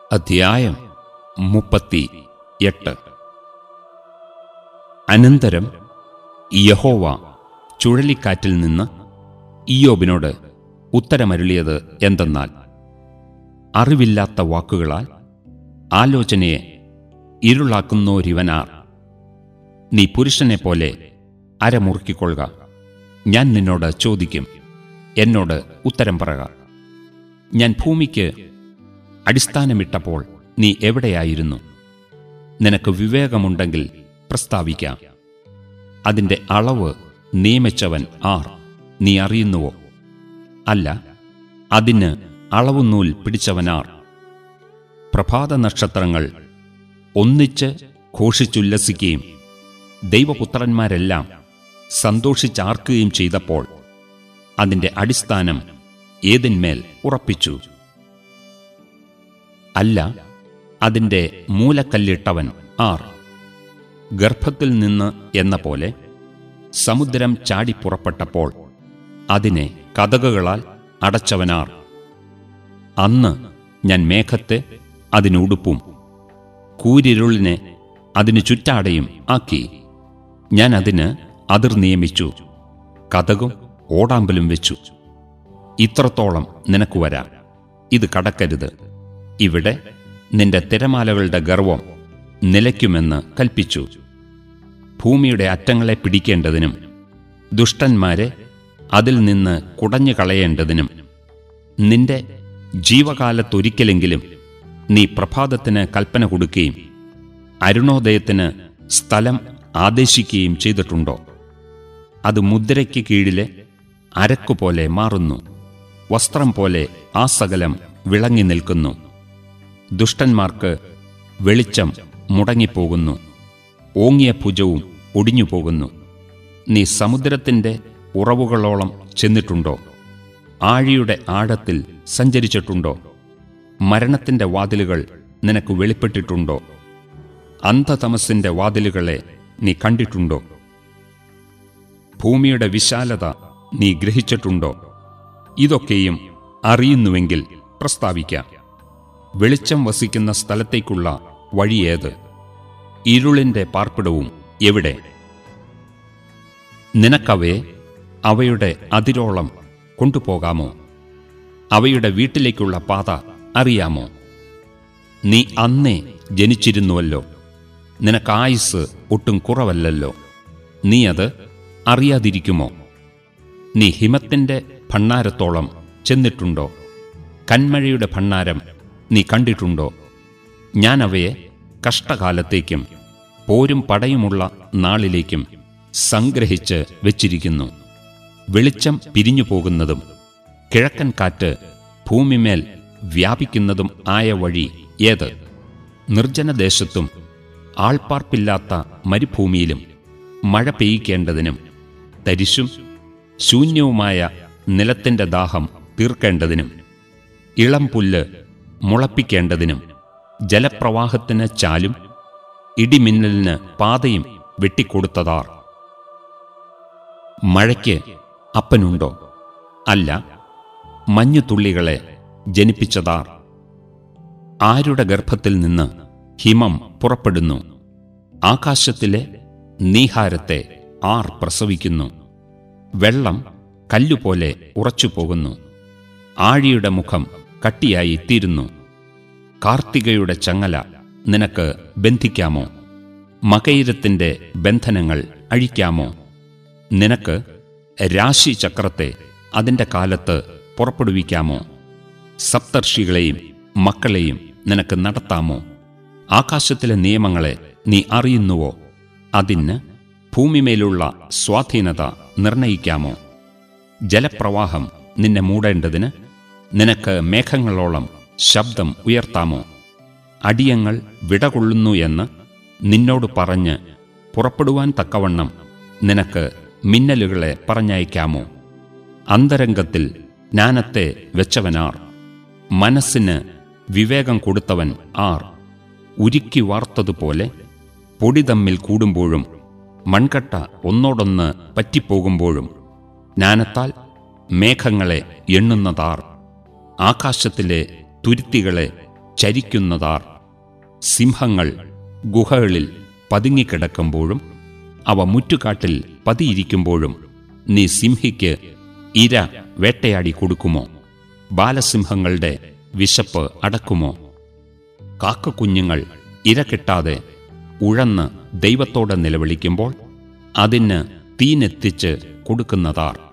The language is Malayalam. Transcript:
അധ്യായം മുപ്പത്തി എട്ട് അനന്തരം യഹോവ ചുഴലിക്കാറ്റിൽ നിന്ന് ഇയോബിനോട് ഉത്തരമരുളിയത് എന്തെന്നാൽ അറിവില്ലാത്ത വാക്കുകളാൽ ആലോചനയെ ഇരുളാക്കുന്നോരിവനാർ നീ പുരുഷനെ പോലെ അരമുറുക്കിക്കൊള്ളുക ഞാൻ നിന്നോട് ചോദിക്കും എന്നോട് ഉത്തരം പറക ഞാൻ ഭൂമിക്ക് അടിസ്ഥാനമിട്ടപ്പോൾ നീ എവിടെയായിരുന്നു നിനക്ക് വിവേകമുണ്ടെങ്കിൽ പ്രസ്താവിക്കാം അതിൻ്റെ അളവ് നിയമിച്ചവൻ ആർ നീ അറിയുന്നുവോ അല്ല അതിന് അളവുനൂൽ പിടിച്ചവനാർ പ്രഭാത നക്ഷത്രങ്ങൾ ഒന്നിച്ച് ഘോഷിച്ചുല്ലസിക്കുകയും ദൈവപുത്രന്മാരെല്ലാം സന്തോഷിച്ചാർക്കുകയും ചെയ്തപ്പോൾ അതിൻ്റെ അടിസ്ഥാനം ഏതിന്മേൽ ഉറപ്പിച്ചു അല്ല അതിൻ്റെ മൂലക്കല്ലിട്ടവൻ ആർ ഗർഭത്തിൽ നിന്ന് എന്ന പോലെ സമുദ്രം ചാടിപ്പുറപ്പെട്ടപ്പോൾ അതിനെ കഥകുകളാൽ അടച്ചവനാർ അന്ന് ഞാൻ മേഘത്തെ അതിനുടുപ്പും കൂരിരുളിനെ അതിന് ചുറ്റാടയും ആക്കി ഞാൻ അതിന് അതിർ നിയമിച്ചു കഥകും ഓടാമ്പലും വെച്ചു ഇത്രത്തോളം നിനക്ക് വരാം ഇത് കടക്കരുത് ഇവിടെ നിന്റെ തിരമാലകളുടെ ഗർവം നിലയ്ക്കുമെന്ന് കൽപ്പിച്ചു ഭൂമിയുടെ അറ്റങ്ങളെ പിടിക്കേണ്ടതിനും ദുഷ്ടന്മാരെ അതിൽ നിന്ന് കുടഞ്ഞു കളയേണ്ടതിനും നിന്റെ ജീവകാലത്തൊരിക്കലെങ്കിലും നീ പ്രഭാതത്തിന് കൽപ്പന കൊടുക്കുകയും അരുണോദയത്തിന് സ്ഥലം ആദേശിക്കുകയും ചെയ്തിട്ടുണ്ടോ അത് മുദ്രയ്ക്ക് കീഴിലെ അരക്കുപോലെ മാറുന്നു വസ്ത്രം പോലെ ആ സകലം വിളങ്ങി നിൽക്കുന്നു ദുഷ്ടന്മാർക്ക് വെളിച്ചം മുടങ്ങിപ്പോകുന്നു ഓങ്ങിയ ഭുജവും ഒടിഞ്ഞു പോകുന്നു നീ സമുദ്രത്തിൻ്റെ ഉറവുകളോളം ചെന്നിട്ടുണ്ടോ ആഴിയുടെ ആഴത്തിൽ സഞ്ചരിച്ചിട്ടുണ്ടോ മരണത്തിൻ്റെ വാതിലുകൾ നിനക്ക് വെളിപ്പെട്ടിട്ടുണ്ടോ അന്ധതമസിൻ്റെ വാതിലുകളെ നീ കണ്ടിട്ടുണ്ടോ ഭൂമിയുടെ വിശാലത നീ ഗ്രഹിച്ചിട്ടുണ്ടോ ഇതൊക്കെയും അറിയുന്നുവെങ്കിൽ പ്രസ്താവിക്കാം വെളിച്ചം വസിക്കുന്ന സ്ഥലത്തേക്കുള്ള വഴിയേത് ഇരുളിന്റെ പാർപ്പിടവും എവിടെ നിനക്കവയെ അവയുടെ അതിരോളം കൊണ്ടുപോകാമോ അവയുടെ വീട്ടിലേക്കുള്ള പാത അറിയാമോ നീ അന്നേ ജനിച്ചിരുന്നുവല്ലോ നിനക്ക് ആയുസ് ഒട്ടും കുറവല്ലല്ലോ നീ അത് അറിയാതിരിക്കുമോ നീ ഹിമത്തിന്റെ ഭണ്ണാരത്തോളം ചെന്നിട്ടുണ്ടോ കന്മഴയുടെ ഭണ്ണാരം നീ കണ്ടിട്ടുണ്ടോ ഞാൻ അവയെ കഷ്ടകാലത്തേക്കും പോരും പടയുമുള്ള നാളിലേക്കും സംഗ്രഹിച്ച് വച്ചിരിക്കുന്നു വെളിച്ചം പിരിഞ്ഞു പോകുന്നതും കിഴക്കൻ കാറ്റ് ഭൂമിമേൽ വ്യാപിക്കുന്നതും ആയ വഴി ഏത് നിർജ്ജനദേശത്തും ആൾപ്പാർപ്പില്ലാത്ത മരുഭൂമിയിലും മഴ പെയ്യിക്കേണ്ടതിനും തരിശും ശൂന്യവുമായ നിലത്തിന്റെ ദാഹം തീർക്കേണ്ടതിനും ഇളം പുല്ല് മുളപ്പിക്കേണ്ടതിനും ജലപ്രവാഹത്തിന് ചാലും ഇടിമിന്നലിന് പാതയും വെട്ടിക്കൊടുത്തതാർ മഴയ്ക്ക് അപ്പനുണ്ടോ അല്ല മഞ്ഞുതുള്ളികളെ ജനിപ്പിച്ചതാർ ആരുടെ ഗർഭത്തിൽ നിന്ന് ഹിമം പുറപ്പെടുന്നു ആകാശത്തിലെ നീഹാരത്തെ ആർ പ്രസവിക്കുന്നു വെള്ളം കല്ലുപോലെ ഉറച്ചുപോകുന്നു ആഴിയുടെ മുഖം കട്ടിയായി തീരുന്നു കാർത്തികയുടെ ചങ്ങല നിനക്ക് ബന്ധിക്കാമോ മകയിരത്തിന്റെ ബന്ധനങ്ങൾ അഴിക്കാമോ നിനക്ക് രാശിചക്രത്തെ അതിന്റെ കാലത്ത് പുറപ്പെടുവിക്കാമോ സപ്തർഷികളെയും മക്കളെയും നിനക്ക് നടത്താമോ ആകാശത്തിലെ നിയമങ്ങളെ നീ അറിയുന്നുവോ അതിന് ഭൂമിമേലുള്ള സ്വാധീനത നിർണയിക്കാമോ ജലപ്രവാഹം നിന്നെ മൂടേണ്ടതിന് നിനക്ക് മേഘങ്ങളോളം ശബ്ദം ഉയർത്താമോ അടിയങ്ങൾ വിടകൊള്ളുന്നു എന്ന് നിന്നോട് പറഞ്ഞ് പുറപ്പെടുവാൻ തക്കവണ്ണം നിനക്ക് മിന്നലുകളെ പറഞ്ഞയക്കാമോ അന്തരംഗത്തിൽ ജ്ഞാനത്തെ വെച്ചവനാർ മനസ്സിന് വിവേകം കൊടുത്തവൻ ആർ ഉരുക്കി വാർത്തതുപോലെ പൊടി തമ്മിൽ കൂടുമ്പോഴും മൺകട്ട ഒന്നോടൊന്ന് പറ്റിപ്പോകുമ്പോഴും ജ്ഞാനത്താൽ മേഘങ്ങളെ എണ്ണുന്നതാർ ആകാശത്തിലെ തുരുത്തികളെ ചരിക്കുന്നതാർ സിംഹങ്ങൾ ഗുഹകളിൽ പതുങ്ങിക്കിടക്കുമ്പോഴും അവ മുറ്റുകാട്ടിൽ പതിയിരിക്കുമ്പോഴും നീ സിംഹിക്ക് ഇര വേട്ടയാടി കൊടുക്കുമോ ബാലസിംഹങ്ങളുടെ വിശപ്പ് അടക്കുമോ കാക്കക്കുഞ്ഞുങ്ങൾ ഇര കിട്ടാതെ ഉഴന്ന് ദൈവത്തോടെ നിലവിളിക്കുമ്പോൾ അതിന് തീനെത്തിച്ച് കൊടുക്കുന്നതാർ